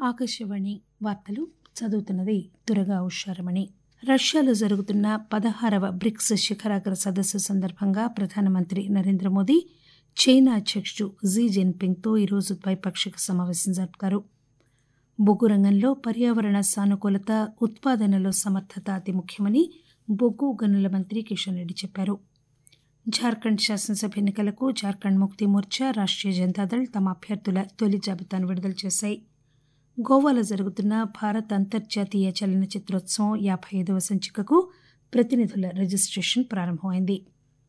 ఆకాశవాణి వార్తలు చదువుతున్నది దురగా ఉషారమణి రష్యాలో జరుగుతున్న పదహారవ బ్రిక్స్ శిఖరాగ్ర సదస్సు సందర్భంగా ప్రధానమంత్రి నరేంద్ర మోదీ చైనా అధ్యకుడు జీ జిన్పింగ్తో ఈరోజు ద్వైపాక్షిక సమావేశం జరుపుతారు బొగ్గు రంగంలో పర్యావరణ సానుకూలత ఉత్పాదనలో సమర్థత అతి ముఖ్యమని బొగ్గు గనుల మంత్రి కిషన్ రెడ్డి చెప్పారు జార్ఖండ్ శాసనసభ ఎన్నికలకు జార్ఖండ్ ముక్తి మోర్చా రాష్టీయ జనతాదళ్ తమ అభ్యర్థుల తొలి జాబితాను విడుదల చేశాయి గోవాలో జరుగుతున్న భారత్ అంతర్జాతీయ చలనచిత్రోత్సవం యాబై ఐదవ సంచికకు ప్రతినిధుల రిజిస్టేషన్ ప్రారంభమైంది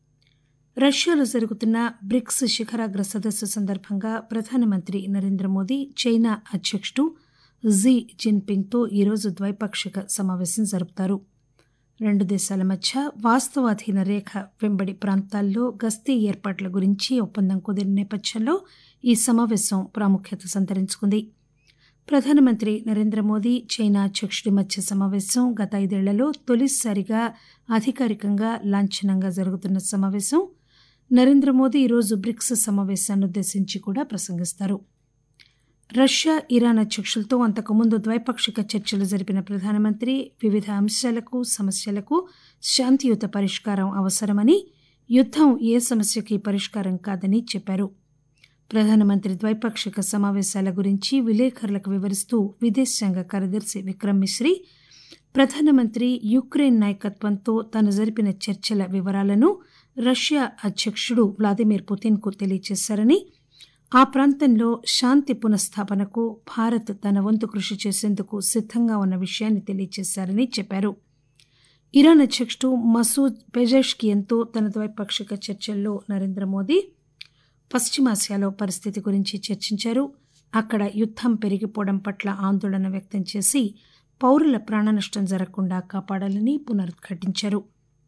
రష్యాలో జరుగుతున్న బ్రిక్స్ శిఖరాగ్ర సదస్సు సందర్భంగా ప్రధానమంత్రి నరేంద్ర మోదీ చైనా అధ్యకుడు జీ జిన్పింగ్తో ఈరోజు ద్వైపాక్షిక సమావేశం జరుపుతారు రెండు దేశాల మధ్య వాస్తవాధీన రేఖ వెంబడి ప్రాంతాల్లో గస్తీ ఏర్పాట్ల గురించి ఒప్పందం కుదిరిన నేపథ్యంలో ఈ సమావేశం ప్రాముఖ్యత సంతరించుకుంది ప్రధానమంత్రి నరేంద్ర మోదీ చైనా అధ్యకుడి మధ్య సమావేశం గత ఐదేళ్లలో తొలిసారిగా అధికారికంగా లాంఛనంగా జరుగుతున్న సమావేశం నరేంద్ర మోదీ ఈరోజు బ్రిక్స్ సమావేశాన్ని ఉద్దేశించి కూడా ప్రసంగిస్తారు రష్యా ఇరాన్ అధ్యకులతో అంతకుముందు ద్వైపాక్షిక చర్చలు జరిపిన ప్రధానమంత్రి వివిధ అంశాలకు సమస్యలకు శాంతియుత పరిష్కారం అవసరమని యుద్దం ఏ సమస్యకి పరిష్కారం కాదని చెప్పారు ప్రధానమంత్రి ద్వైపాక్షిక సమావేశాల గురించి విలేకరులకు వివరిస్తూ విదేశాంగ కార్యదర్శి విక్రమ్ మిశ్రీ ప్రధానమంత్రి యుక్రెయిన్ నాయకత్వంతో తాను జరిపిన చర్చల వివరాలను రష్యా అధ్యకుడు వ్లాదిమిర్ పుతిన్కు తెలియజేశారని ఆ ప్రాంతంలో శాంతి పునఃస్థాపనకు భారత్ తన వంతు కృషి చేసేందుకు సిద్దంగా ఉన్న విషయాన్ని తెలియజేశారని చెప్పారు ఇరాన్ అధ్యకుడు మసూద్ పెజెష్కియన్తో తన ద్వైపాక్షిక చర్చల్లో నరేంద్ర మోదీ పశ్చిమాసియాలో పరిస్థితి గురించి చర్చించారు అక్కడ యుద్దం పెరిగిపోవడం పట్ల ఆందోళన వ్యక్తం చేసి పౌరుల ప్రాణనష్టం జరగకుండా కాపాడాలని పునరుద్ఘాటించారు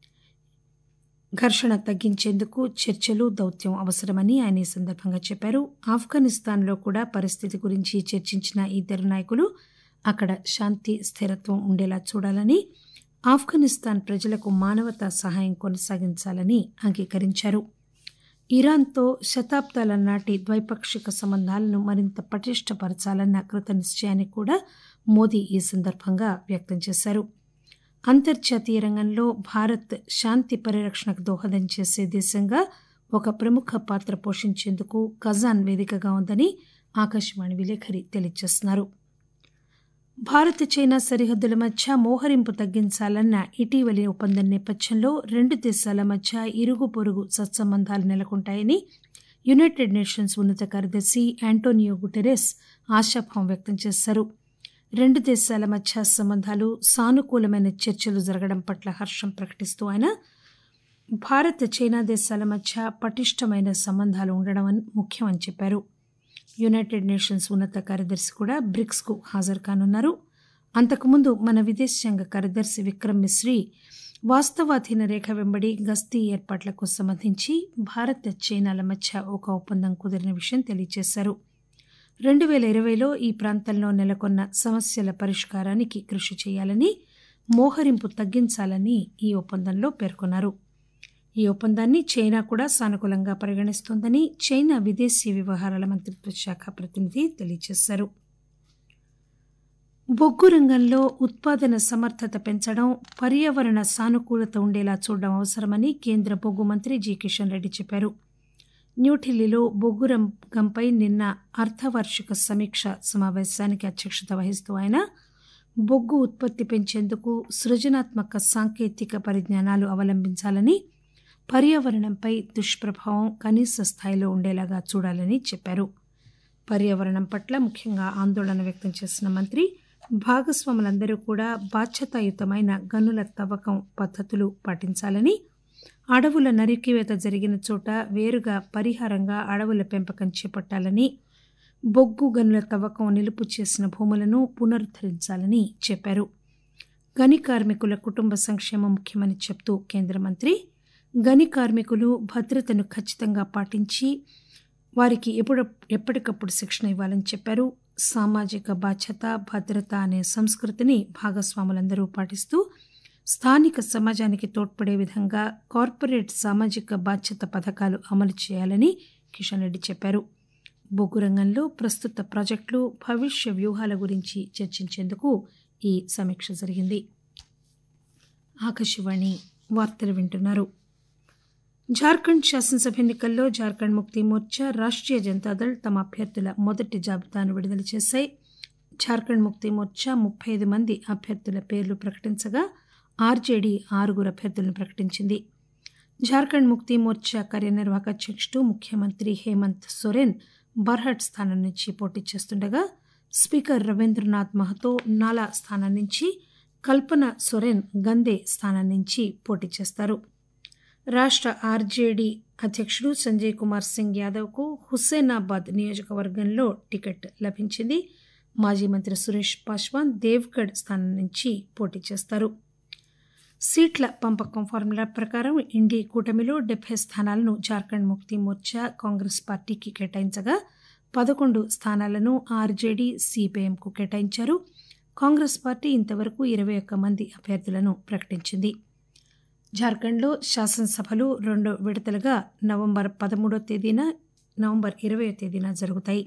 ఘర్షణ తగ్గించేందుకు చర్చలు దౌత్యం అవసరమని ఆయన ఈ సందర్భంగా చెప్పారు ఆఫ్ఘనిస్తాన్లో కూడా పరిస్థితి గురించి చర్చించిన ఇద్దరు నాయకులు అక్కడ శాంతి స్థిరత్వం ఉండేలా చూడాలని ఆఫ్ఘనిస్తాన్ ప్రజలకు మానవతా సహాయం కొనసాగించాలని అంగీకరించారు ఇరాన్తో శతాబ్దాల నాటి ద్వైపాక్షిక సంబంధాలను మరింత పటిష్టపరచాలన్న కృత నిశ్చయాన్ని కూడా మోదీ ఈ సందర్భంగా వ్యక్తం చేశారు అంతర్జాతీయ రంగంలో భారత్ శాంతి పరిరక్షణకు దోహదం చేసే దేశంగా ఒక ప్రముఖ పాత్ర పోషించేందుకు కజాన్ వేదికగా ఉందని ఆకాశవాణి విలేకరి తెలియజేస్తున్నారు భారత్ చైనా సరిహద్దుల మధ్య మోహరింపు తగ్గించాలన్న ఇటీవలి ఒప్పందం నేపథ్యంలో రెండు దేశాల మధ్య ఇరుగు పొరుగు సత్సంబంధాలు నెలకొంటాయని యునైటెడ్ నేషన్స్ ఉన్నత కార్యదర్శి యాంటోనియో గుటెరెస్ ఆశాభావం వ్యక్తం చేశారు రెండు దేశాల మధ్య సంబంధాలు సానుకూలమైన చర్చలు జరగడం పట్ల హర్షం ప్రకటిస్తూ ఆయన భారత్ చైనా దేశాల మధ్య పటిష్టమైన సంబంధాలు ఉండడం ముఖ్యమని చెప్పారు యునైటెడ్ నేషన్స్ ఉన్నత కార్యదర్శి కూడా బ్రిక్స్ కు హాజరు కానున్నారు అంతకుముందు మన విదేశాంగ కార్యదర్శి విక్రమ్ మిశ్రీ వాస్తవాధీన రేఖ వెంబడి గస్తీ ఏర్పాట్లకు సంబంధించి భారత్ చైనాల మధ్య ఒక ఒప్పందం కుదిరిన విషయం తెలియజేశారు రెండు పేల ఇరవైలో ఈ ప్రాంతంలో నెలకొన్న సమస్యల పరిష్కారానికి కృషి చేయాలని మోహరింపు తగ్గించాలని ఈ ఒప్పందంలో పేర్కొన్నారు ఈ ఒప్పందాన్ని చైనా కూడా సానుకూలంగా పరిగణిస్తోందని చైనా విదేశీ వ్యవహారాల మంత్రిత్వ శాఖ ప్రతినిధి తెలియజేశారు బొగ్గు రంగంలో ఉత్పాదన సమర్థత పెంచడం పర్యావరణ సానుకూలత ఉండేలా చూడడం అవసరమని కేంద్ర బొగ్గు మంత్రి జి కిషన్ రెడ్డి చెప్పారు న్యూఢిల్లీలో బొగ్గు రంగంపై నిన్న అర్ధవార్షిక సమీక్ష సమావేశానికి అధ్యక్షత వహిస్తూ ఆయన బొగ్గు ఉత్పత్తి పెంచేందుకు సృజనాత్మక సాంకేతిక పరిజ్ఞానాలు అవలంబించాలని పర్యావరణంపై దుష్ప్రభావం కనీస స్థాయిలో ఉండేలాగా చూడాలని చెప్పారు పర్యావరణం పట్ల ముఖ్యంగా ఆందోళన వ్యక్తం చేసిన మంత్రి భాగస్వాములందరూ కూడా బాధ్యతాయుతమైన గనుల తవ్వకం పద్ధతులు పాటించాలని అడవుల నరికివేత జరిగిన చోట వేరుగా పరిహారంగా అడవుల పెంపకం చేపట్టాలని బొగ్గు గనుల తవ్వకం నిలుపు చేసిన భూములను పునరుద్ధరించాలని చెప్పారు గని కార్మికుల కుటుంబ సంక్షేమం ముఖ్యమని చెప్తూ కేంద్ర మంత్రి గని కార్మికులు భద్రతను ఖచ్చితంగా పాటించి వారికి ఎప్పుడు ఎప్పటికప్పుడు శిక్షణ ఇవ్వాలని చెప్పారు సామాజిక బాధ్యత భద్రత అనే సంస్కృతిని భాగస్వాములందరూ పాటిస్తూ స్థానిక సమాజానికి తోడ్పడే విధంగా కార్పొరేట్ సామాజిక బాధ్యత పథకాలు అమలు చేయాలని కిషన్ రెడ్డి చెప్పారు బొగ్గు రంగంలో ప్రస్తుత ప్రాజెక్టులు భవిష్య వ్యూహాల గురించి చర్చించేందుకు ఈ సమీక్ష జరిగింది ఆకాశవాణి వార్తలు వింటున్నారు జార్ఖండ్ శాసనసభ ఎన్నికల్లో జార్ఖండ్ ముక్తి మోర్చా రాష్ట్రీయ జనతాదళ్ తమ అభ్యర్థుల మొదటి జాబితాను విడుదల చేశాయి జార్ఖండ్ ముక్తి మోర్చా ముప్పై ఐదు మంది అభ్యర్థుల పేర్లు ప్రకటించగా ఆర్జేడీ ఆరుగురు అభ్యర్థులను ప్రకటించింది జార్ఖండ్ ముక్తి మోర్చా కార్యనిర్వాహక అధ్యక్షుడు ముఖ్యమంత్రి హేమంత్ సోరెన్ బర్హట్ స్థానం నుంచి పోటీ చేస్తుండగా స్పీకర్ రవీంద్రనాథ్ మహతో నాలా స్థానం నుంచి కల్పన సోరెన్ గందే స్థానం నుంచి పోటీ చేస్తారు రాష్ట ఆర్జేడీ అధ్యక్షుడు సంజయ్ కుమార్ సింగ్ యాదవ్కు హుస్సేనాబాద్ నియోజకవర్గంలో టికెట్ లభించింది మాజీ మంత్రి సురేష్ పాశ్వాన్ దేవ్గఢ్ స్థానం నుంచి పోటీ చేస్తారు సీట్ల పంపకం ఫార్ములా ప్రకారం ఇండీ కూటమిలో డెబ్బై స్థానాలను జార్ఖండ్ ముక్తి మోర్చా కాంగ్రెస్ పార్టీకి కేటాయించగా పదకొండు స్థానాలను ఆర్జేడీ సిపిఎంకు కేటాయించారు కాంగ్రెస్ పార్టీ ఇంతవరకు ఇరవై ఒక్క మంది అభ్యర్థులను ప్రకటించింది జార్ఖండ్లో శాసనసభలు రెండో విడతలుగా నవంబర్ పదమూడో తేదీన నవంబర్ ఇరవయో తేదీన జరుగుతాయి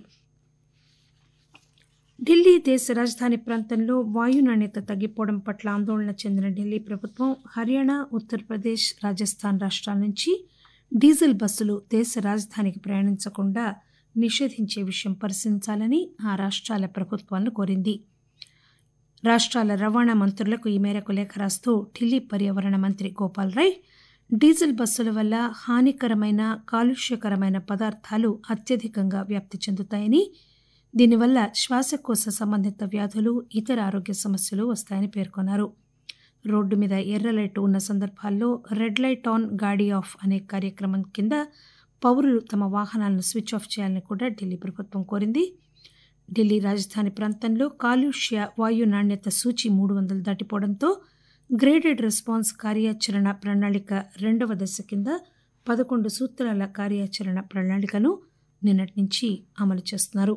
ఢిల్లీ దేశ రాజధాని ప్రాంతంలో వాయు నాణ్యత తగ్గిపోవడం పట్ల ఆందోళన చెందిన ఢిల్లీ ప్రభుత్వం హర్యానా ఉత్తరప్రదేశ్ రాజస్థాన్ రాష్ట్రాల నుంచి డీజిల్ బస్సులు దేశ రాజధానికి ప్రయాణించకుండా నిషేధించే విషయం పరిశీలించాలని ఆ రాష్ట్రాల ప్రభుత్వాలను కోరింది రాష్ట్రాల రవాణా మంత్రులకు ఈ మేరకు లేఖ రాస్తూ ఢిల్లీ పర్యావరణ మంత్రి గోపాల్ రై డీజిల్ బస్సుల వల్ల హానికరమైన కాలుష్యకరమైన పదార్థాలు అత్యధికంగా వ్యాప్తి చెందుతాయని దీనివల్ల శ్వాసకోశ సంబంధిత వ్యాధులు ఇతర ఆరోగ్య సమస్యలు వస్తాయని పేర్కొన్నారు రోడ్డు మీద ఎర్ర లైట్ ఉన్న సందర్భాల్లో రెడ్ లైట్ ఆన్ గాడీ ఆఫ్ అనే కార్యక్రమం కింద పౌరులు తమ వాహనాలను స్విచ్ ఆఫ్ చేయాలని కూడా ఢిల్లీ ప్రభుత్వం కోరింది ఢిల్లీ రాజధాని ప్రాంతంలో కాలుష్య వాయు నాణ్యత సూచి మూడు వందలు దాటిపోవడంతో గ్రేడెడ్ రెస్పాన్స్ కార్యాచరణ ప్రణాళిక రెండవ దశ కింద పదకొండు సూత్రాల కార్యాచరణ ప్రణాళికను నిన్నటి నుంచి అమలు చేస్తున్నారు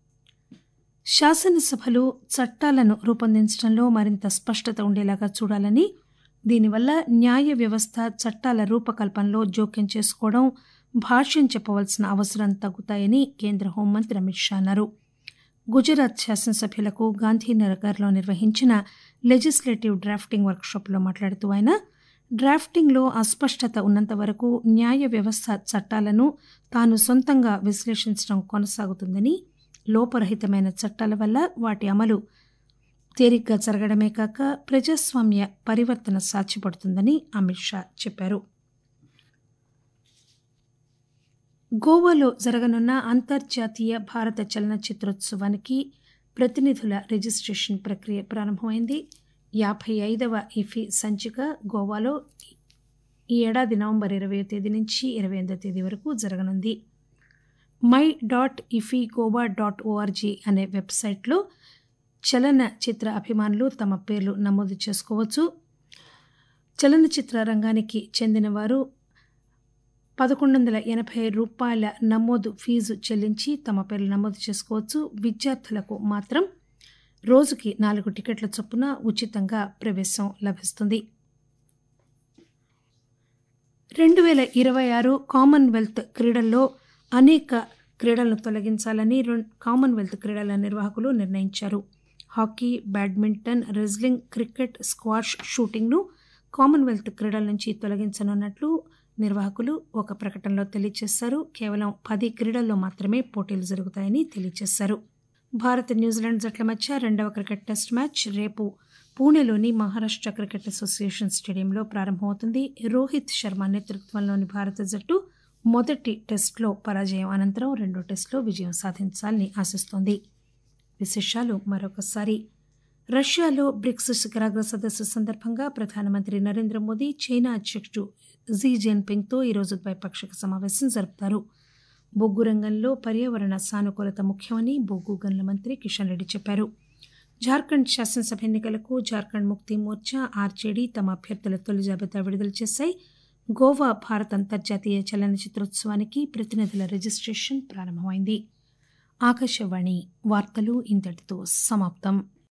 శాసనసభలు చట్టాలను రూపొందించడంలో మరింత స్పష్టత ఉండేలాగా చూడాలని దీనివల్ల న్యాయ వ్యవస్థ చట్టాల రూపకల్పనలో జోక్యం చేసుకోవడం భాష్యం చెప్పవలసిన అవసరం తగ్గుతాయని కేంద్ర హోంమంత్రి అమిత్ షా అన్నారు గుజరాత్ శాసనసభ్యులకు గాంధీనగర్లో నిర్వహించిన లెజిస్లేటివ్ డ్రాఫ్టింగ్ వర్క్షాప్లో మాట్లాడుతూ ఆయన డ్రాఫ్టింగ్లో అస్పష్టత ఉన్నంత వరకు న్యాయ వ్యవస్థ చట్టాలను తాను సొంతంగా విశ్లేషించడం కొనసాగుతుందని లోపరహితమైన చట్టాల వల్ల వాటి అమలు తేలిగ్గా జరగడమే కాక ప్రజాస్వామ్య పరివర్తన సాధ్యపడుతుందని అమిత్ షా చెప్పారు గోవాలో జరగనున్న అంతర్జాతీయ భారత చలనచిత్రోత్సవానికి ప్రతినిధుల రిజిస్ట్రేషన్ ప్రక్రియ ప్రారంభమైంది యాభై ఐదవ ఇఫీ సంచిక గోవాలో ఈ ఏడాది నవంబర్ ఇరవై తేదీ నుంచి ఇరవై ఎనిమిదో తేదీ వరకు జరగనుంది my dot IFFI Goa dot org అనే వెబ్సైట్లో చలన చిత్ర అభిమానులు తమ పేర్లు నమోదు చేసుకోవచ్చు చలనచిత్ర రంగానికి చెందిన వారు పదకొండు వందల ఎనభై రూపాయల నమోదు ఫీజు చెల్లించి తమ పేర్లు నమోదు చేసుకోవచ్చు విద్యార్థులకు మాత్రం రోజుకి నాలుగు టికెట్ల చొప్పున ఉచితంగా ప్రవేశం లభిస్తుంది రెండు వేల ఇరవై ఆరు కామన్వెల్త్ క్రీడల్లో అనేక క్రీడలను తొలగించాలని కామన్వెల్త్ క్రీడల నిర్వాహకులు నిర్ణయించారు hockey badminton wrestling cricket squash షూటింగ్ను కామన్వెల్త్ క్రీడల నుంచి తొలగించనున్నట్లు నిర్వాహకులు ఒక ప్రకటనలో తెలియజేశారు కేవలం పది క్రీడల్లో మాత్రమే పోటీలు జరుగుతాయని తెలియజేశారు భారత్ న్యూజిలాండ్ జట్ల మధ్య రెండవ క్రికెట్ టెస్ట్ మ్యాచ్ రేపు పూణేలోని మహారాష్ట క్రికెట్ అసోసియేషన్ స్టేడియంలో ప్రారంభమవుతుంది రోహిత్ శర్మ నేతృత్వంలోని భారత జట్టు మొదటి టెస్టులో పరాజయం అనంతరం రెండో టెస్టులో విజయం సాధించాలని ఆశిస్తోంది విశేషాలు మరొకసారి రష్యాలో బ్రిక్స్ శిఖరాగ్ర సదస్సు సందర్భంగా ప్రధానమంత్రి నరేంద్ర మోదీ చైనా అధ్యక్షుడు జీ జిన్పింగ్తో ఈరోజు ద్వైపాక్షిక సమావేశం జరుపుతారు బొగ్గు రంగంలో పర్యావరణ సానుకూలత ముఖ్యమని బొగ్గు గనుల మంత్రి కిషన్ రెడ్డి చెప్పారు జార్ఖండ్ శాసనసభ ఎన్నికలకు జార్ఖండ్ ముక్తి మోర్చా ఆర్జేడీ తమ అభ్యర్థుల తొలి జాబితా విడుదల చేశాయి గోవా భారత్ అంతర్జాతీయ చలనచిత్రోత్సవానికి ప్రతినిధుల రిజిస్ట్రేషన్ ప్రారంభమైంది ఆకాశవాణి వార్తలు ఇంతటితో సమాప్తం